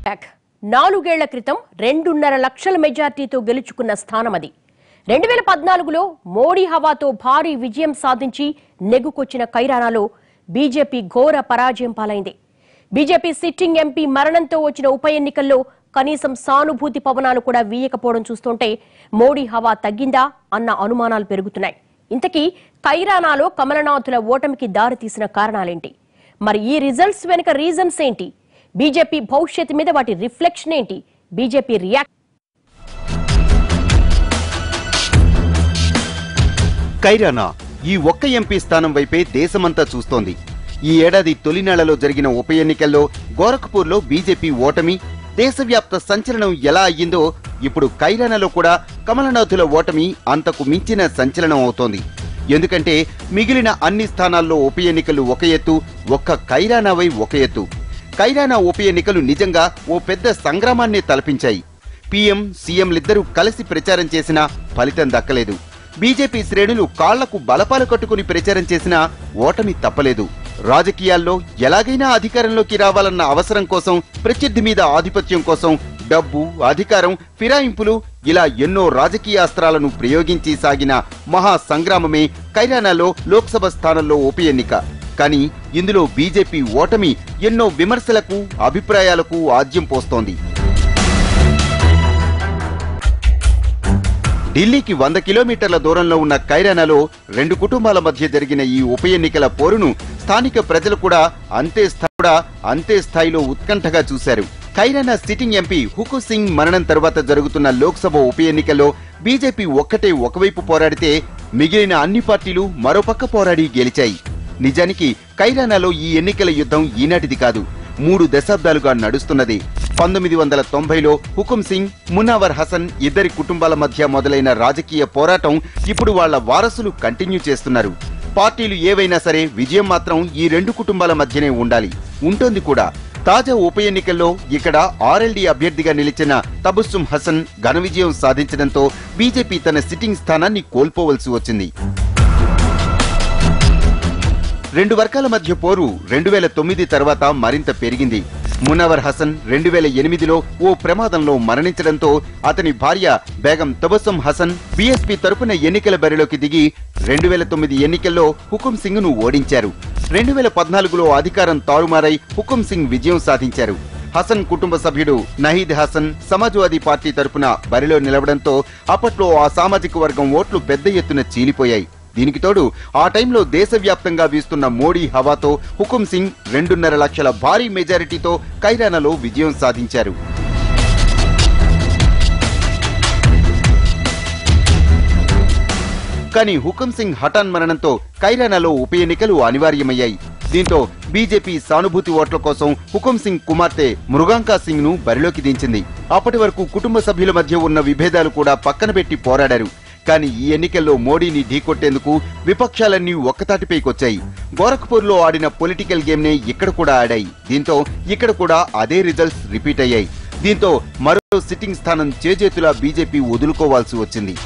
back నాలుగేళ్ల క్రితం రెండున్నర లక్షల మెజార్టీతో గెలుచుకున్న స్థానం అది రెండు వేల పద్నాలుగులో మోడీ హవాతో భారీ విజయం సాధించి నెగ్గుకొచ్చిన కైరానాలో బీజేపీ ఘోర పరాజయం పాలైంది బీజేపీ సిట్టింగ్ ఎంపీ మరణంతో వచ్చిన ఉప ఎన్నికల్లో కనీసం సానుభూతి పవనాలు కూడా వీయకపోవడం చూస్తుంటే మోడీ హవా తగ్గిందా అన్న అనుమానాలు పెరుగుతున్నాయి ఇంతకీ కైరానాలో కమలనాథుల ఓటమికి దారితీసిన కారణాలేంటి మరి ఈ రిజల్ట్స్ వెనుక రీజన్స్ ఏంటి బీజేపీ భవిష్యత్తు మీద వాటి రిఫ్లెక్షన్ ఏంటి బీజేపీ రియాక్ట్ కైరానా ఈ ఒక్క ఎంపీ స్థానం వైపే దేశమంతా చూస్తోంది ఈ ఏడాది తొలి నెలలో జరిగిన ఉప ఎన్నికల్లో గోరఖ్పూర్లో బీజేపీ ఓటమి దేశవ్యాప్త సంచలనం ఎలా అయ్యిందో ఇప్పుడు కైరానాలో కూడా కమలనాథుల ఓటమి అంతకు మించిన సంచలనం అవుతోంది ఎందుకంటే మిగిలిన అన్ని స్థానాల్లో ఉప ఎన్నికలు ఒక ఎత్తు ఒక్క కైరానావై ఒక ఎత్తు కైరానా ఉప ఎన్నికలు నిజంగా ఓ పెద్ద సంగ్రామాన్నే తలపించాయి పీఎం సీఎంలిద్దరూ కలిసి ప్రచారం చేసినా ఫలితం దక్కలేదు బీజేపీ శ్రేణులు కాళ్లకు బలపాలు కట్టుకుని ప్రచారం చేసినా ఓటమి తప్పలేదు రాజకీయాల్లో ఎలాగైనా అధికారంలోకి రావాలన్న అవసరం కోసం ప్రత్యర్థి మీద ఆధిపత్యం కోసం డబ్బు అధికారం ఫిరాయింపులు ఇలా ఎన్నో రాజకీయ అస్త్రాలను ప్రయోగించి సాగిన మహా సంగ్రామమే కైరానాలో లోక్సభ స్థానంలో ఉప ఎన్నిక కానీ ఇందులో బీజేపీ ఓటమి ఎన్నో విమర్శలకు అభిప్రాయాలకు ఆద్యం పోస్తోంది ఢిల్లీకి వంద కిలోమీటర్ల దూరంలో ఉన్న కైరానాలో రెండు కుటుంబాల మధ్య జరిగిన ఈ ఉప ఎన్నికల పోరును స్థానిక ప్రజలు కూడా అంతే స్థా- కూడా అంతే స్థాయిలో ఉత్కంఠగా చూశారు కైరానా సిట్టింగ్ ఎంపీ హుకు సింగ్ మరణం తర్వాత జరుగుతున్న లోక్సభ ఉప ఎన్నికల్లో బీజేపీ ఒక్కటే ఒకవైపు పోరాడితే మిగిలిన అన్ని పార్టీలు మరోపక్క పోరాడి గెలిచాయి నిజానికి కైరానాలో ఈ ఎన్నికల యుద్ధం ఈనాటిది కాదు మూడు దశాబ్దాలుగా నడుస్తున్నది పంతొమ్మిది వందల తొంభైలో హుకుం సింగ్ మున్నావర్ హసన్ ఇద్దరి కుటుంబాల మధ్య మొదలైన రాజకీయ పోరాటం ఇప్పుడు వాళ్ళ వారసులు కంటిన్యూ చేస్తున్నారు పార్టీలు ఏవైనా సరే విజయం మాత్రం ఈ రెండు కుటుంబాల మధ్యనే ఉండాలి ఉంటుంది కూడా తాజా ఉప ఎన్నికల్లో ఇక్కడ ఆర్ఎల్డీ అభ్యర్థిగా నిలిచిన తబస్సుం హసన్ ఘన విజయం సాధించడంతో బీజేపీ తన సిట్టింగ్ స్థానాన్ని కోల్పోవలసి వచ్చింది రెండు వర్గాల మధ్య పోరు రెండు వేల తొమ్మిది తర్వాత మరింత పెరిగింది మునవర్ హసన్ రెండు వేల ఎనిమిదిలో ఓ ప్రమాదంలో మరణించడంతో అతని భార్య బేగం తబస్సం హసన్ బీఎస్పీ తరపున ఎన్నికల బరిలోకి దిగి రెండు వేల తొమ్మిది ఎన్నికల్లో హుకుం సింగ్ ను ఓడించారు రెండు వేల పద్నాలుగులో అధికారం తారుమారై హుకుం సింగ్ విజయం సాధించారు హసన్ కుటుంబ సభ్యుడు నహీద్ హసన్ సమాజ్వాదీ పార్టీ తరపున బరిలో నిలవడంతో అప్పట్లో ఆ సామాజిక వర్గం ఓట్లు పెద్ద ఎత్తున చీలిపోయాయి దీనికి తోడు ఆ టైంలో దేశవ్యాప్తంగా వీస్తున్న మోడీ హవాతో హుకుం సింగ్ రెండున్నర లక్షల భారీ మెజారిటీతో కైరానాలో విజయం సాధించారు కానీ హుకుం సింగ్ హఠాన్ మరణంతో కైరానాలో ఉప ఎన్నికలు అనివార్యమయ్యాయి దీంతో బీజేపీ సానుభూతి ఓట్ల కోసం హుకుం సింగ్ కుమార్తె మృగాంకా సింగ్ ను బరిలోకి దించింది అప్పటి వరకు కుటుంబ సభ్యుల మధ్య ఉన్న విభేదాలు కూడా పక్కన పెట్టి పోరాడారు కానీ ఈ ఎన్నికల్లో మోడీని ఢీకొట్టేందుకు విపక్షాలన్నీ ఒక్కతాటిపైకొచ్చాయి గోరఖ్పూర్లో ఆడిన పొలిటికల్ గేమ్ నే ఇక్కడ కూడా ఆడాయి దీంతో ఇక్కడ కూడా అదే రిజల్ట్స్ రిపీట్ అయ్యాయి దీంతో మరో సిట్టింగ్ స్థానం చేజేతులా బీజేపీ వదులుకోవాల్సి వచ్చింది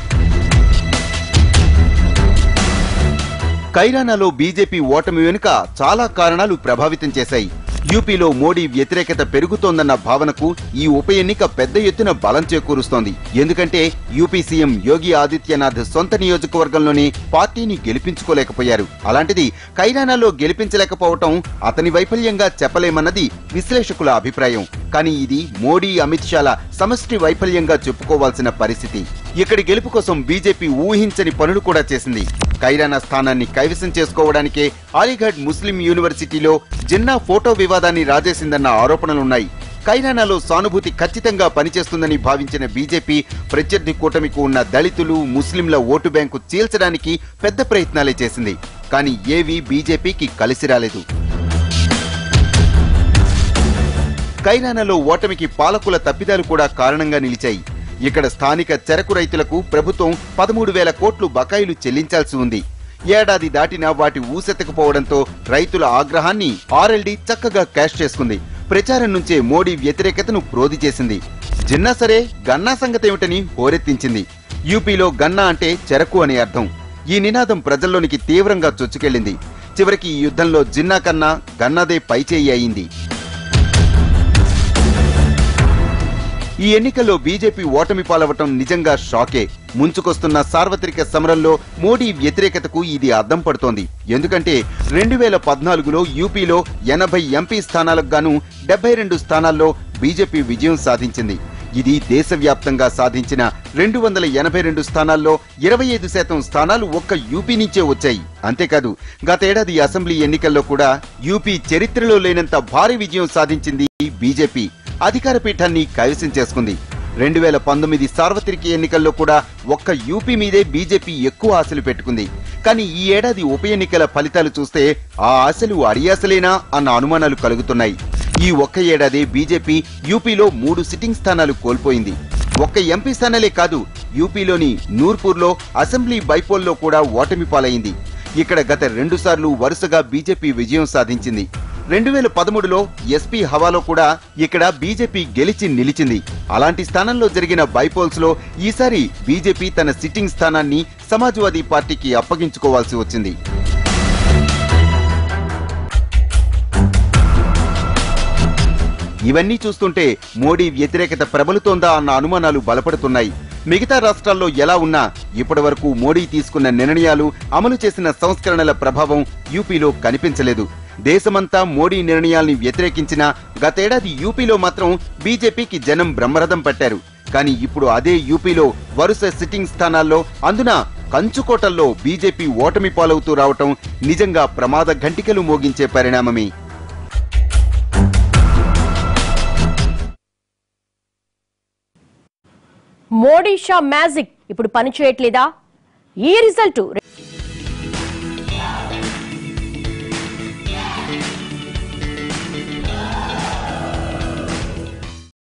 కైరానాలో బీజేపీ ఓటమి వెనుక చాలా కారణాలు ప్రభావితం చేశాయి యూపీలో మోడీ వ్యతిరేకత పెరుగుతోందన్న భావనకు ఈ ఉప ఎన్నిక పెద్ద ఎత్తున బలం చేకూరుస్తోంది ఎందుకంటే యూపీ సీఎం యోగి ఆదిత్యనాథ్ సొంత నియోజకవర్గంలోనే పార్టీని గెలిపించుకోలేకపోయారు అలాంటిది కైరానాలో గెలిపించలేకపోవటం అతని వైఫల్యంగా చెప్పలేమన్నది విశ్లేషకుల అభిప్రాయం కానీ ఇది మోడీ అమిత్ షాల సమష్టి వైఫల్యంగా చెప్పుకోవాల్సిన పరిస్థితి ఇక్కడి గెలుపు కోసం బీజేపీ ఊహించని పనులు కూడా చేసింది కైరానా స్థానాన్ని కైవసం చేసుకోవడానికే అలీగఢ్ ముస్లిం యూనివర్సిటీలో జిన్నా ఫోటో వివాదాన్ని రాజేసిందన్న ఆరోపణలున్నాయి కైరానాలో సానుభూతి ఖచ్చితంగా పనిచేస్తుందని భావించిన బీజేపీ ప్రత్యర్థి కూటమికి ఉన్న దళితులు ముస్లింల ఓటు బ్యాంకు చీల్చడానికి పెద్ద ప్రయత్నాలే చేసింది కానీ ఏవీ బీజేపీకి కలిసి రాలేదు కైరానాలో ఓటమికి పాలకుల తప్పిదాలు కూడా కారణంగా నిలిచాయి ఇక్కడ స్థానిక చెరకు రైతులకు ప్రభుత్వం పదమూడు వేల కోట్లు బకాయిలు చెల్లించాల్సి ఉంది ఏడాది దాటినా వాటి ఊసెత్తకపోవడంతో రైతుల ఆగ్రహాన్ని ఆర్ఎల్డీ చక్కగా క్యాష్ చేసుకుంది ప్రచారం నుంచే మోడీ వ్యతిరేకతను ప్రోది చేసింది జిన్నా సరే గన్నా సంగతేమిటని హోరెత్తించింది యూపీలో గన్నా అంటే చెరకు అని అర్థం ఈ నినాదం ప్రజల్లోనికి తీవ్రంగా చొచ్చుకెళ్లింది చివరికి ఈ యుద్ధంలో జిన్నా కన్నా గన్నాదే పైచేయి అయింది ఈ ఎన్నికల్లో బీజేపీ ఓటమి పాలవటం నిజంగా షాకే ముంచుకొస్తున్న సార్వత్రిక సమరంలో మోడీ వ్యతిరేకతకు ఇది అద్దం పడుతోంది ఎందుకంటే రెండు వేల పద్నాలుగులో యూపీలో ఎనభై ఎంపీ స్థానాలకు గాను డెబ్బై రెండు స్థానాల్లో బీజేపీ విజయం సాధించింది ఇది దేశవ్యాప్తంగా సాధించిన రెండు వందల ఎనభై రెండు స్థానాల్లో ఇరవై ఐదు శాతం స్థానాలు ఒక్క యూపీ నుంచే వచ్చాయి అంతేకాదు గతేడాది అసెంబ్లీ ఎన్నికల్లో కూడా యూపీ చరిత్రలో లేనంత భారీ విజయం సాధించింది బీజేపీ అధికార పీఠాన్ని కైవసం చేసుకుంది రెండు వేల పంతొమ్మిది సార్వత్రిక ఎన్నికల్లో కూడా ఒక్క యూపీ మీదే బీజేపీ ఎక్కువ ఆశలు పెట్టుకుంది కానీ ఈ ఏడాది ఉప ఎన్నికల ఫలితాలు చూస్తే ఆ ఆశలు అడియాసలేనా అన్న అనుమానాలు కలుగుతున్నాయి ఈ ఒక్క ఏడాది బీజేపీ యూపీలో మూడు సిట్టింగ్ స్థానాలు కోల్పోయింది ఒక్క ఎంపీ స్థానాలే కాదు యూపీలోని నూర్పూర్లో అసెంబ్లీ బైపోల్లో కూడా ఓటమి పాలైంది ఇక్కడ గత రెండుసార్లు వరుసగా బీజేపీ విజయం సాధించింది రెండు వేల పదమూడులో ఎస్పీ హవాలో కూడా ఇక్కడ బీజేపీ గెలిచి నిలిచింది అలాంటి స్థానంలో జరిగిన బైపోల్స్ లో ఈసారి బీజేపీ తన సిట్టింగ్ స్థానాన్ని సమాజ్వాదీ పార్టీకి అప్పగించుకోవాల్సి వచ్చింది ఇవన్నీ చూస్తుంటే మోడీ వ్యతిరేకత ప్రబలుతోందా అన్న అనుమానాలు బలపడుతున్నాయి మిగతా రాష్ట్రాల్లో ఎలా ఉన్నా ఇప్పటి వరకు మోడీ తీసుకున్న నిర్ణయాలు అమలు చేసిన సంస్కరణల ప్రభావం యూపీలో కనిపించలేదు దేశమంతా మోడీ నిర్ణయాల్ని వ్యతిరేకించిన గతేడాది యూపీలో మాత్రం బీజేపీకి జనం బ్రహ్మరథం పట్టారు కానీ ఇప్పుడు అదే యూపీలో వరుస సిట్టింగ్ స్థానాల్లో అందున కంచుకోటల్లో బీజేపీ ఓటమి పాలవుతూ రావటం నిజంగా ప్రమాద ఘంటికలు మోగించే పరిణామమే మోడీ షా మ్యాజిక్ ఇప్పుడు పనిచేయట్లేదా ఈ రిజల్ట్